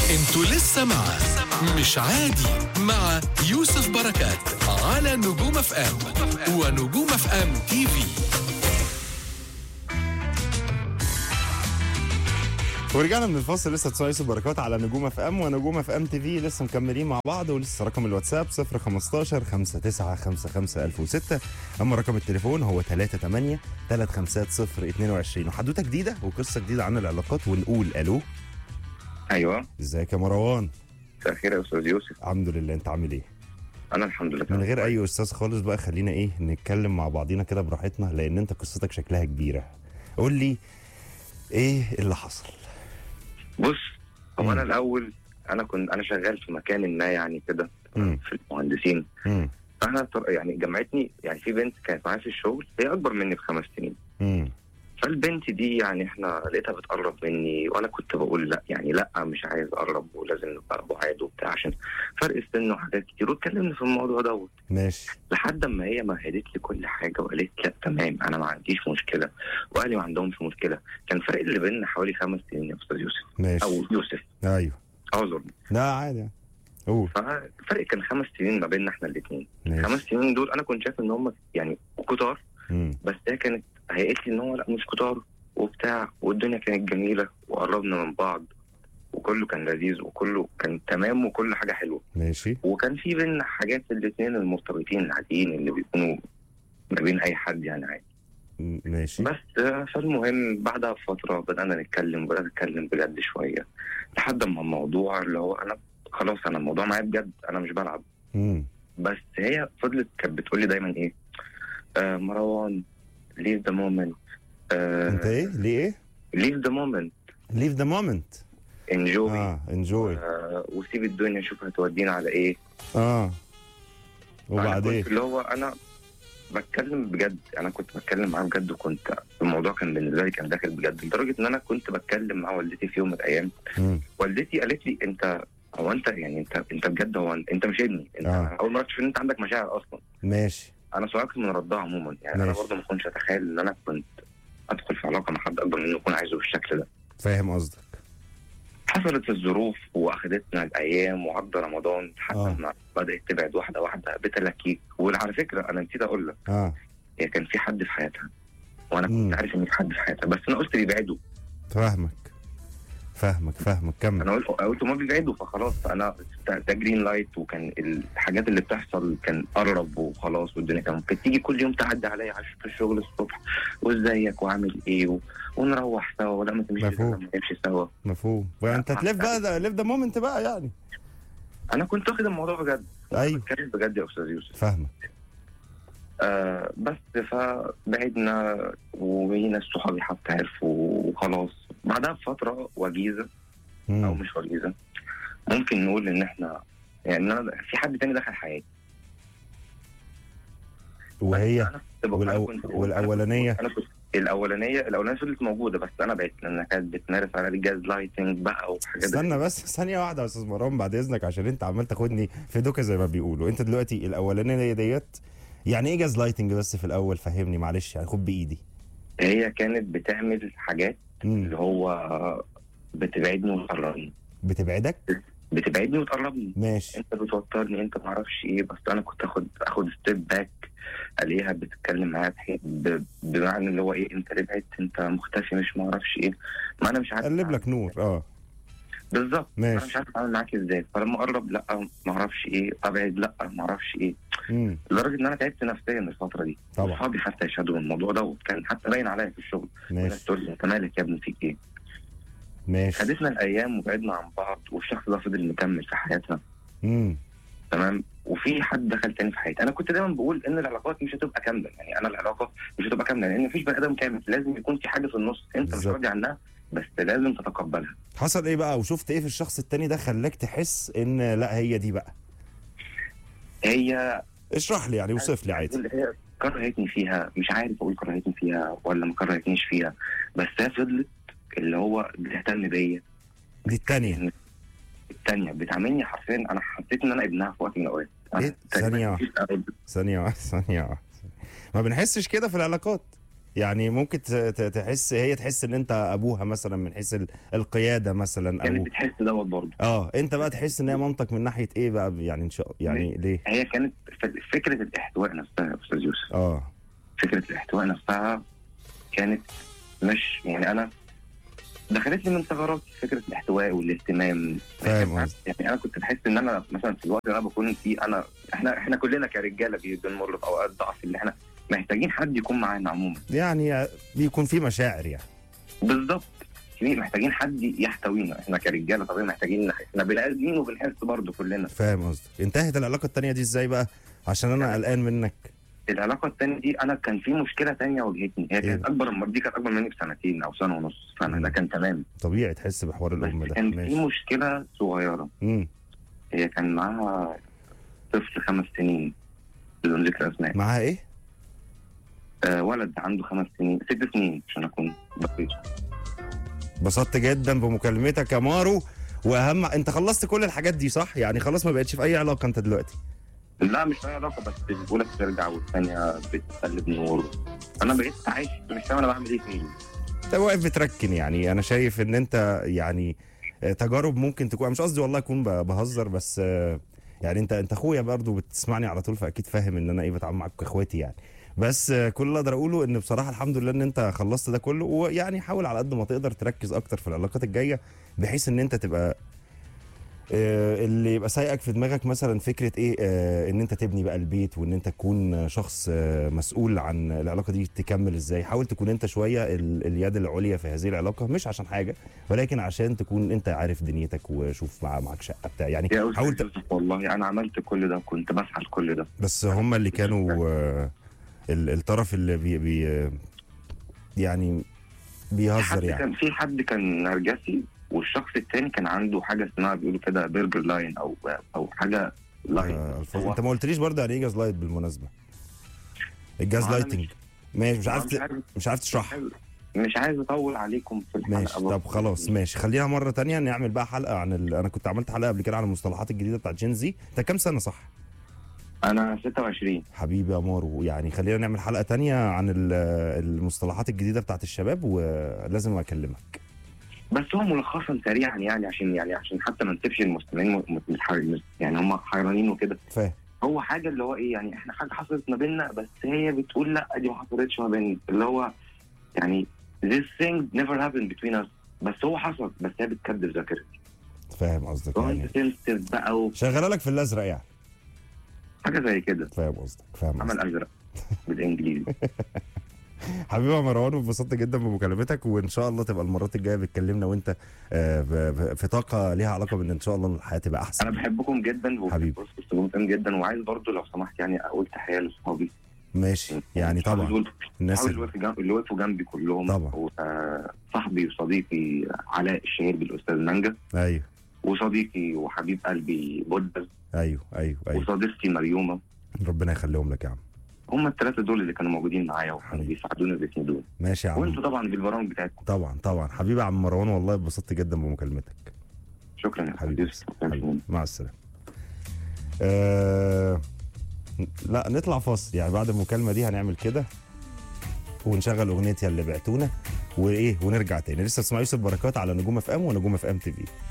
انتوا لسه مع مش عادي مع يوسف بركات على نجوم اف ام ونجوم اف ام تي في ورجعنا من الفاصل لسه تسايس بركات على نجوم اف ام ونجوم اف ام تي في لسه مكملين مع بعض ولسه رقم الواتساب 015 5955 1006 اما رقم التليفون هو 38 350 22 وحدوته جديده وقصه جديده عن العلاقات ونقول الو ايوه ازيك يا مروان مساء الخير يا استاذ يوسف الحمد لله انت عامل ايه انا الحمد لله من تمام. غير اي استاذ خالص بقى خلينا ايه نتكلم مع بعضينا كده براحتنا لان انت قصتك شكلها كبيره قول لي ايه اللي حصل بص هو مم. انا الاول انا كنت انا شغال في مكان ما يعني كده مم. في المهندسين امم فانا طر- يعني جمعتني يعني في بنت كانت معايا في الشغل هي اكبر مني بخمس سنين امم فالبنت دي يعني احنا لقيتها بتقرب مني وانا كنت بقول لا يعني لا مش عايز اقرب ولازم نبقى بعاد وبتاع عشان فرق السن وحاجات كتير واتكلمنا في الموضوع دوت ماشي لحد ما هي مهدت لي كل حاجه وقالت لا تمام انا ما عنديش مشكله واهلي ما عندهمش مشكله كان فرق اللي بيننا حوالي خمس سنين يا استاذ يوسف ماشي او يوسف ايوه اعذرني لا عادي يعني. قول فالفرق كان خمس سنين ما بيننا احنا الاثنين ماشي خمس سنين دول انا كنت شايف ان هم يعني كتار مم. بس هي كانت هي قالت لي ان هو لا مش كتار وبتاع والدنيا كانت جميله وقربنا من بعض وكله كان لذيذ وكله كان تمام وكل حاجه حلوه ماشي وكان في بينا حاجات الاثنين المرتبطين العاديين اللي بيكونوا ما بين اي حد يعني عادي م- ماشي بس آه، فالمهم بعدها بفتره بدانا نتكلم بدانا نتكلم بجد شويه لحد ما الموضوع اللي هو انا خلاص انا الموضوع معايا بجد انا مش بلعب مم. بس هي فضلت كانت بتقول لي دايما ايه آه مروان ليف ذا مومنت انت ايه ليه ايه ليف ذا مومنت ليف ذا مومنت انجوي اه انجوي وسيب الدنيا شوف هتودينا على ايه اه فأنا وبعدين كنت اللي هو انا بتكلم بجد انا كنت بتكلم معاه بجد وكنت الموضوع كان بالنسبه لي كان داخل بجد لدرجه ان انا كنت بتكلم مع والدتي في يوم من الايام مم. والدتي قالت لي انت هو انت يعني انت انت بجد هو انت مش ابني انت آه. اول مره تشوف ان انت عندك مشاعر اصلا ماشي انا صعقت من ردها عموما يعني انا ماشي. برضه ما كنتش اتخيل ان انا كنت ادخل في علاقه مع حد اكبر مني يكون عايزه بالشكل ده فاهم قصدك حصلت الظروف واخدتنا الايام وعدى رمضان لحد آه. ما بدات تبعد واحده واحده بتلاكيك وعلى فكره انا نسيت اقول لك اه هي كان في حد في حياتها وانا مم. كنت عارف ان في حد في حياتها بس انا قلت بيبعدوا فاهمك فاهمك فاهمك كمل انا قلت قلت ما بيبعدوا فخلاص فانا ده جرين لايت وكان الحاجات اللي بتحصل كان قرب وخلاص والدنيا كانت كانت تيجي كل يوم تعدي عليا عش- في الشغل الصبح وازيك وعامل ايه و... ونروح سوا ولا ما تمشي مفهوم. لما نمشي سوا مفهوم وانت تلف بقى ليف ذا مومنت بقى يعني انا كنت واخد الموضوع بجد ايوه بتكلم بجد يا استاذ يوسف فاهمك آه بس فبعدنا وناس صحابي حتى عرفوا وخلاص بعدها بفتره وجيزه او مم. مش وجيزه ممكن نقول ان احنا يعني أنا في حد تاني دخل حياتي وهي أنا كنت بقول- أنا والأو... كنت- والاولانيه انا كنت الاولانيه الاولانيه فضلت موجوده بس انا بعدت لانها كانت بتمارس على الجاز لايتنج بقى وحاجات استنى بس ثانيه واحده يا استاذ مروان بعد اذنك عشان انت عمال تاخدني في دوكه زي ما بيقولوا انت دلوقتي الاولانيه ديت يعني ايه جاز لايتنج بس في الاول فهمني معلش يعني خد بايدي هي كانت بتعمل حاجات مم. اللي هو بتبعدني وتقربني بتبعدك بتبعدني وتقربني ماشي انت بتوترني انت ما اعرفش ايه بس انا كنت اخد اخد ستيب باك الاقيها بتتكلم معايا بحي- ب- بمعنى اللي هو ايه انت ليه بعدت انت مختفي مش ما اعرفش ايه ما انا مش عارف قلب لك نور اه بالظبط انا ماشي مش عارف اتعامل معاك ازاي فلما اقرب لا ما اعرفش ايه ابعد لا ما اعرفش ايه امم لدرجه ان انا تعبت نفسيا الفتره دي طبعا. اصحابي حتى يشهدوا بالموضوع ده وكان حتى باين عليا في الشغل الناس ماشي تقول لي انت مالك يا ابني فيك ايه ماشي خدتنا الايام وبعدنا عن بعض والشخص ده فضل مكمل في حياتنا امم تمام وفي حد دخل تاني في حياتي انا كنت دايما بقول ان العلاقات مش هتبقى كامله يعني انا العلاقه مش هتبقى كامله لان مفيش بني ادم كامل لازم يكون في حاجه في النص انت مش بالظبط. راضي عنها بس لازم تتقبلها حصل ايه بقى وشفت ايه في الشخص التاني ده خلاك تحس ان لا هي دي بقى هي اشرح لي يعني اوصف لي عادي اللي هي كرهتني فيها مش عارف اقول كرهتني فيها ولا ما كرهتنيش فيها بس هي فضلت اللي هو بتهتم بيا دي التانية التانية بتعاملني حرفيا انا حسيت ان انا ابنها في وقت من الاوقات أنا إيه؟ تقريباً ثانية واحدة. مفيش أب. ثانية واحدة ثانية واحدة ما بنحسش كده في العلاقات يعني ممكن ت- ت- تحس هي تحس ان انت ابوها مثلا من حيث ال- القياده مثلا كانت او بتحس دوت برضه اه انت بقى تحس ان هي مامتك من ناحيه ايه بقى يعني ان شاء يعني ليه هي كانت ف- فكره الاحتواء نفسها يا استاذ يوسف اه فكره الاحتواء نفسها كانت مش يعني انا دخلت لي من ثغرات فكره الاحتواء والاهتمام فاهم قصدي. يعني انا كنت بحس ان انا مثلا في الوقت اللي انا بكون فيه انا احنا احنا كلنا كرجاله بي- بنمر باوقات ضعف اللي احنا محتاجين حد يكون معانا عموما يعني بيكون في مشاعر يعني بالظبط في محتاجين حد يحتوينا احنا كرجاله طبيعي محتاجين احنا بني ادمين وبنحس برضه كلنا فاهم قصدي انتهت العلاقه التانيه دي ازاي بقى عشان انا قلقان منك العلاقه الثانيه دي انا كان في مشكله ثانيه واجهتني هي إيه؟ كانت اكبر من دي كانت اكبر مني بسنتين او سنه ونص سنه ده كان تمام طبيعي تحس بحوار الام بس ده كان في ماشي مشكله صغيره امم هي كان معاها طفل خمس سنين بدون ذكر اسماء معاها ايه آه ولد عنده خمس سنين ست سنين عشان اكون دقيق انبسطت جدا بمكالمتك يا مارو واهم انت خلصت كل الحاجات دي صح يعني خلاص ما بقتش في اي علاقه انت دلوقتي لا مش لها علاقه بس الاولى بترجع والثانيه بتقلب نور انا بقيت عايش مش فاهم انا بعمل ايه فيه انت واقف بتركن يعني انا شايف ان انت يعني آه، تجارب ممكن تكون مش قصدي والله اكون ب- بهزر بس آه، يعني انت انت اخويا برضو بتسمعني على طول فاكيد فاهم ان انا ايه بتعامل معاك كاخواتي يعني بس آه، كل اللي اقدر اقوله ان بصراحه الحمد لله ان انت خلصت ده كله ويعني حاول على قد ما تقدر تركز اكتر في العلاقات الجايه بحيث ان انت تبقى آه، اللي يبقى سايقك في دماغك مثلا فكره ايه آه، ان انت تبني بقى البيت وان انت تكون شخص آه، مسؤول عن العلاقه دي تكمل ازاي حاول تكون انت شويه ال- اليد العليا في هذه العلاقه مش عشان حاجه ولكن عشان تكون انت عارف دنيتك وشوف مع معاك شقه بتاع يعني يا حاول استاذ ت... يوسف والله انا عملت كل ده كنت بسعى لكل ده بس هم اللي كانوا آه، ال- الطرف اللي بي, بي يعني بيهزر حد يعني كان في حد كان نرجسي والشخص الثاني كان عنده حاجه اسمها بيقولوا كده برجر لاين او او حاجه لاين آه، الفاظ هو- انت ما قلتليش برضه يعني ايه جاز لايت بالمناسبه الجاز ما أنا لايتنج مش- ماشي مش عارف مش ت- عارف مش عارف تشرح مش عايز اطول عليكم في الحلقه ماشي برضه. طب خلاص ماشي خليها مره تانية نعمل بقى حلقه عن ال... انا كنت عملت حلقه قبل كده عن المصطلحات الجديده بتاعت جين زي انت كام سنه صح انا 26 حبيبي يا مارو يعني خلينا نعمل حلقه تانية عن ال- المصطلحات الجديده بتاعت الشباب ولازم اكلمك بس هو ملخصا سريعا يعني عشان يعني عشان حتى ما نسيبش المستمعين م- م- متحيرين يعني هم حيرانين وكده فاهم هو حاجه اللي هو ايه يعني احنا حاجه حصلت ما بيننا بس هي بتقول لا دي ما حصلتش ما بيننا اللي هو يعني this thing never happened between us بس هو حصل بس هي بتكذب ذاكرتي فاهم قصدك لو يعني انت سنسيتيف بقى و- شغاله لك في الازرق يعني حاجه زي كده فاهم قصدك فاهم عمل قصدك ازرق بالانجليزي حبيبي يا مروان وانبسطت جدا بمكالمتك وان شاء الله تبقى المرات الجايه بتكلمنا وانت آه، ب- ب- في طاقه ليها علاقه بان ان شاء الله الحياه تبقى احسن انا بحبكم جدا حبيبي. وبحبكم جدا وعايز برضو لو سمحت يعني اقول تحيه لاصحابي ماشي يعني صحابي طبعا دول- الناس صحابي اللي اللي- وقفوا جنب- اللي وقفوا جنبي كلهم طبعا. وصاحبي وصديقي علاء الشهير بالاستاذ مانجا ايوه وصديقي وحبيب قلبي بودة ايوه ايوه ايوه وصديقتي مريومه ربنا يخليهم لك يا عم هم الثلاثه دول اللي كانوا موجودين معايا وكانوا حبيبي. بيساعدوني وبيسندوني ماشي يا عم وانتوا طبعا بالبرامج بتاعتكم طبعا طبعا حبيبي يا عم مروان والله اتبسطت جدا بمكالمتك شكرا يا حبيبي يوسف حبيبي مع السلامه آه... لا نطلع فاصل يعني بعد المكالمه دي هنعمل كده ونشغل اغنيه يا اللي بعتونا وايه ونرجع تاني لسه تسمع يوسف بركات على نجوم اف ام ونجوم اف ام تي في